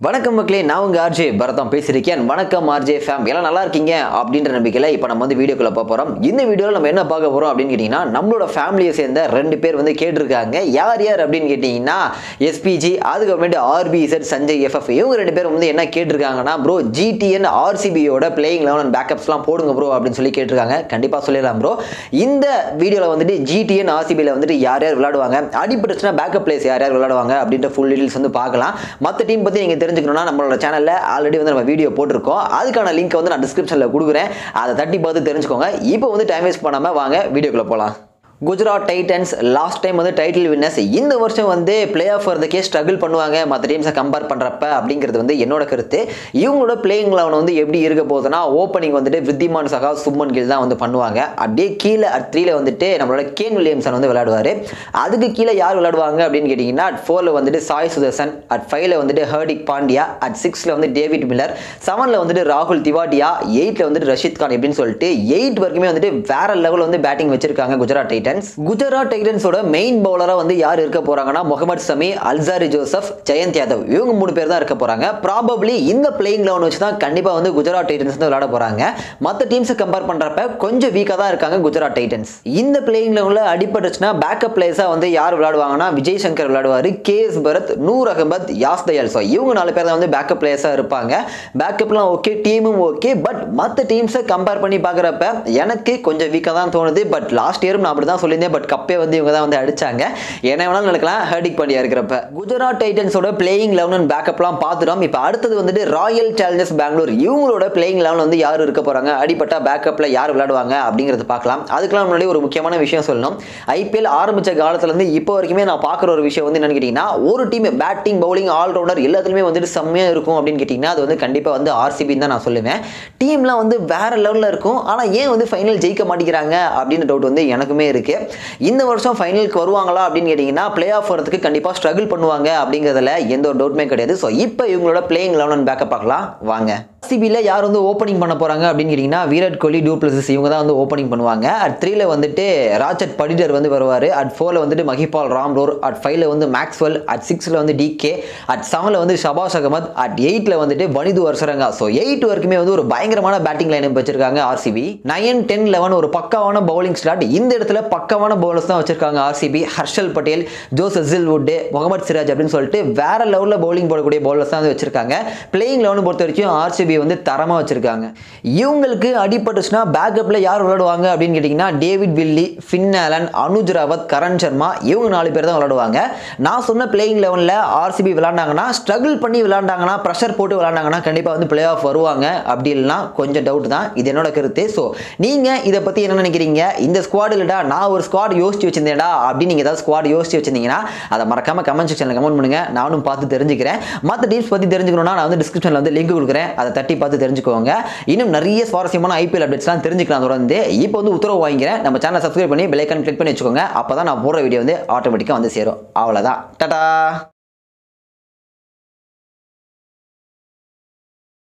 வணக்கம் மக்களே நான் உங்க ஆர்ஜே பரதம் பேசியிருக்கேன் வணக்கம் ஆர்ஜே ஃபேம் எல்லாம் நல்லா இருக்கீங்க அப்படின்ற நம்பிக்கையில் இப்போ நம்ம வந்து வீடியோக்குள்ள போக போகிறோம் இந்த வீடியோவில் நம்ம என்ன பார்க்க போகிறோம் அப்படின்னு கேட்டிங்கன்னா நம்மளோட ஃபேமிலியை சேர்ந்த ரெண்டு பேர் வந்து கேட்டிருக்காங்க யார் யார் அப்படின்னு கேட்டிங்கன்னா எஸ்பிஜி அதுக்கப்புறமேட்டு ஆர்பிசெட் சஞ்சய் எஃப்எஃப் இவங்க ரெண்டு பேரும் வந்து என்ன கேட்டிருக்காங்கன்னா ப்ரோ ஜிடிஎன் ஆர்சிபியோட பிளேயிங் லெவன் அண்ட் பேக்கப்ஸ்லாம் போடுங்க ப்ரோ அப்படின்னு சொல்லி கேட்டிருக்காங்க கண்டிப்பாக சொல்லிடலாம் ப்ரோ இந்த வீடியோவில் வந்துட்டு ஜிடிஎன் ஆர்சிபியில் வந்துட்டு யார் யார் விளையாடுவாங்க அடிபட்டுச்சுன்னா பேக்கப் பிளேஸ் யார் யார் விளையாடுவாங்க அப்படின்ற ஃபுல் டீடைல்ஸ் வந்து பார்க்கலாம் மற்ற டீம் பற்றி நீங்கள் தெரிஞ்சுக்கணும்னா நம்மளோட சேனலில் ஆல்ரெடி வந்து நம்ம வீடியோ போட்டிருக்கோம் அதுக்கான லிங்க் வந்து நான் டிஸ்கிரிப்ஷனில் கொடுக்குறேன் அதை தட்டி பார்த்து தெரிஞ்சுக்கோங்க இப்போ வந்து டைம் வேஸ்ட் பண்ணாமல் வாங்க வீடியோக்குள்ளே போகலாம் குஜராத் டைட்டன்ஸ் லாஸ்ட் டைம் வந்து டைட்டில் வின்னர்ஸ் இந்த வருஷம் வந்து பிளே ஆஃப் வரதுக்கே ஸ்ட்ரகிள் பண்ணுவாங்க மற்ற டீம்ஸை கம்பேர் பண்ணுறப்ப அப்படிங்கிறது வந்து என்னோட கருத்து இவங்களோட பிளேயிங் லெவன் வந்து எப்படி இருக்க போகுதுன்னா ஓப்பனிங் வந்துட்டு வித்திமான் சகா சுப்மன் கில் தான் வந்து பண்ணுவாங்க அப்படியே கீழே அட் த்ரீல வந்துட்டு நம்மளோட கேன் வில்லியம்சன் வந்து விளையாடுவார் அதுக்கு கீழே யார் விளையாடுவாங்க அப்படின்னு கேட்டிங்கன்னா அட் ஃபோரில் வந்துட்டு சாய் சுதர்சன் அட் ஃபைவ்ல வந்துட்டு ஹர்டிக் பாண்டியா அட் சிக்ஸில் வந்து டேவிட் மில்லர் செவனில் வந்துட்டு ராகுல் திவாட்டியா எயிட்டில் வந்துட்டு ரஷித் கான் எப்படின்னு சொல்லிட்டு எயிட் வரைக்குமே வந்துட்டு வேற லெவலில் வந்து பேட்டிங் வச்சிருக்காங்க குஜராத் டைட்டன்ஸ் குஜராத் டைட்டன்ஸோட மெயின் பவுலராக வந்து யார் இருக்க போறாங்கன்னா முகமது சமி அல்சாரி ஜோசப் ஜெயந்த் யாதவ் இவங்க மூணு பேர் தான் இருக்க போறாங்க ப்ராபப்ளி இந்த பிளேயிங் லெவன் வச்சு தான் கண்டிப்பாக வந்து குஜராத் டைட்டன்ஸ் வந்து விளையாட போறாங்க மற்ற டீம்ஸை கம்பேர் பண்றப்ப கொஞ்சம் வீக்காக தான் இருக்காங்க குஜராத் டைட்டன்ஸ் இந்த பிளேயிங் லெவனில் அடிபட்டுச்சுன்னா பேக்கப் பிளேயர்ஸாக வந்து யார் விளையாடுவாங்கன்னா விஜய் சங்கர் விளையாடுவார் K S Bharat Noor Ahmad Yash Dayal so இவங்க நாலு பேர் தான் வந்து பேக்கப் பிளேயர்ஸாக இருப்பாங்க பேக்கப்லாம் ஓகே டீமும் ஓகே பட் மற்ற டீம்ஸை கம்பேர் பண்ணி பார்க்குறப்ப எனக்கு கொஞ்சம் வீக்காக தான் தோணுது பட் லாஸ்ட் இயரும் நான் அப்படி தான் சொல்லியிருந்தேன் பட் கப்பே வந்து இவங்க தான் வந்து அடிச்சாங்க என்ன வேணாலும் நடக்கலாம் ஹர்டிக் பாண்டியா இருக்கிறப்ப குஜராத் டைட்டன்ஸோட பிளேயிங் லெவன் அண்ட் பேக்கப்லாம் பார்த்துட்டோம் இப்போ அடுத்தது வந்துட்டு ராயல் சேலஞ்சர்ஸ் பெங்களூர் இவங்களோட பிளேயிங் லெவன் வந்து யார் இருக்க போகிறாங்க அடிப்பட்டா பேக்கப்பில் யார் விளையாடுவாங்க அப்படிங்கிறத பார்க்கலாம் அதுக்கெல்லாம் முன்னாடி ஒரு முக்கியமான விஷயம் சொல்லணும் ஐபிஎல் ஆரம்பித்த காலத்துலேருந்து இப்போ வரைக்குமே நான் பார்க்குற ஒரு விஷயம் வந்து என்னன்னு கேட்டிங்கன்னா ஒரு டீம் பேட்டிங் பவுலிங் ஆல்ரவுண்டர் எல்லாத்துலேயுமே வந்துட்டு செம்மையாக இருக்கும் அப்படின்னு கேட்டிங்கன்னா அது வந்து கண்டிப்பாக வந்து ஆர்சிபின்னு தான் நான் சொல்லுவேன் டீம்லாம் வந்து வேற லெவலில் இருக்கும் ஆனால் ஏன் வந்து ஃபைனல் ஜெயிக்க மாட்டேங்கிறாங்க அப்படின்னு டவுட் வந்து எனக்குமே இருக்கு இந்த வருஷம் ஃபைனலுக்கு வருவாங்களா அப்படின்னு கேட்டிங்கன்னா பிளே ஆஃப் வரதுக்கு கண்டிப்பாக ஸ்ட்ரகிள் பண்ணுவாங்க அப்படிங்கிறதுல எந்த ஒரு டவுட்டுமே கிடையாது ஸோ இப்போ இவங்களோட பிளேயிங் லெவன் பேக்கப் பார்க்கலாம் வாங்க சிபியில் யார் வந்து ஓப்பனிங் பண்ண போகிறாங்க அப்படின்னு கேட்டிங்கன்னா விராட் கோலி டூப்ளசிஸ் இவங்க தான் வந்து ஓப்பனிங் பண்ணுவாங்க அட் த்ரீல வந்துட்டு ராஜட் படிடர் வந்து வருவார் அட் ஃபோரில் வந்துட்டு மஹிபால் ராம்ரோர் அட் ஃபைவ்ல வந்து மேக்ஸ்வெல் அட் சிக்ஸில் வந்து டிகே அட் செவனில் வந்து ஷபாஷ் அகமத் அட் எயிட்டில் வந்துட்டு வனிது வருஷரங்கா ஸோ எயிட் வரைக்குமே வந்து ஒரு பயங்கரமான பேட்டிங் லைன் வச்சிருக்காங்க ஆர்சிபி நைன் டென் லெவன் ஒரு பக்காவான பவுலிங் ஸ்டார்ட் இந்த இடத்துல பக்காவான பவுலர்ஸ் தான் வச்சிருக்காங்க RCB Harshal Patel Josh Hazlewood Mohammed Siraj அப்படின்னு சொல்லிட்டு வேற லெவலில் பவுலிங் போடக்கூடிய பவுலர்ஸ் தான் வந்து வச்சிருக்காங்க பிளேயிங் லெவன் பொறுத்த வரைக்கும் ஆர்சிபி வந்து தரமாக வச்சிருக்காங்க இவங்களுக்கு அடிபட்டுச்சுன்னா பேக்கப்பில் யார் விளையாடுவாங்க அப்படின்னு கேட்டிங்கன்னா David Willey Finn Allen Anuj Rawat Karn Sharma இவங்க நாலு பேர் தான் விளையாடுவாங்க நான் சொன்ன பிளேயிங் லெவனில் ஆர்சிபி விளையாண்டாங்கன்னா ஸ்ட்ரகிள் பண்ணி விளையாண்டாங்கன்னா ப்ரெஷர் போட்டு விளையாண்டாங்கன்னா கண்டிப்பாக வந்து பிளே ஆஃப் வருவாங்க அப்படி இல்லைனா கொஞ்சம் டவுட் தான் இது என்னோட கருத்து ஸோ நீங்கள் இதை பற்றி என்ன நினைக்கிறீங்க இந்த ஸ்குவாட் இல்லடா நான் ஒரு ஸ்குவாட் யோசிச்சு வச்சிருந்தேன்டா அப்படின்னு நீங்கள் ஏதாவது ஸ்குவாட் யோசிச்சு வச்சிருந்தீங்கன்னா அதை மறக்காம கமெண்ட் செக்ஷனில் கமெண்ட் பண்ணுங்க நானும் பார்த்து தெரிஞ்சுக்கிறேன் மற்ற டீம்ஸ் பற்றி தெரிஞ்சுக்கணும்னா நான் வந்து டிஸ்கிரிப்ஷனில் வந்து லிங்க் கொடுக்குறேன் அதை தட்டி பார்த்து தெரிஞ்சுக்கோங்க இன்னும் நிறைய சுவாரஸ்யமான ஐபிஎல் அப்டேட்ஸ்லாம் தெரிஞ்சுக்கலாம் தொடர்ந்து இப்போ வந்து உத்தரவு வாங்கிக்கிறேன் நம்ம சேனலை சப்ஸ்கிரைப் பண்ணி பெல் ஐக்கான் கிளிக் பண்ணி வச்சுக்கோங்க அப்போ தான் நான் போடுற வீடியோ வந்து ஆட்டோமேட்டிக்காக வந்து சேரும் அவ்வளோதான் டாடா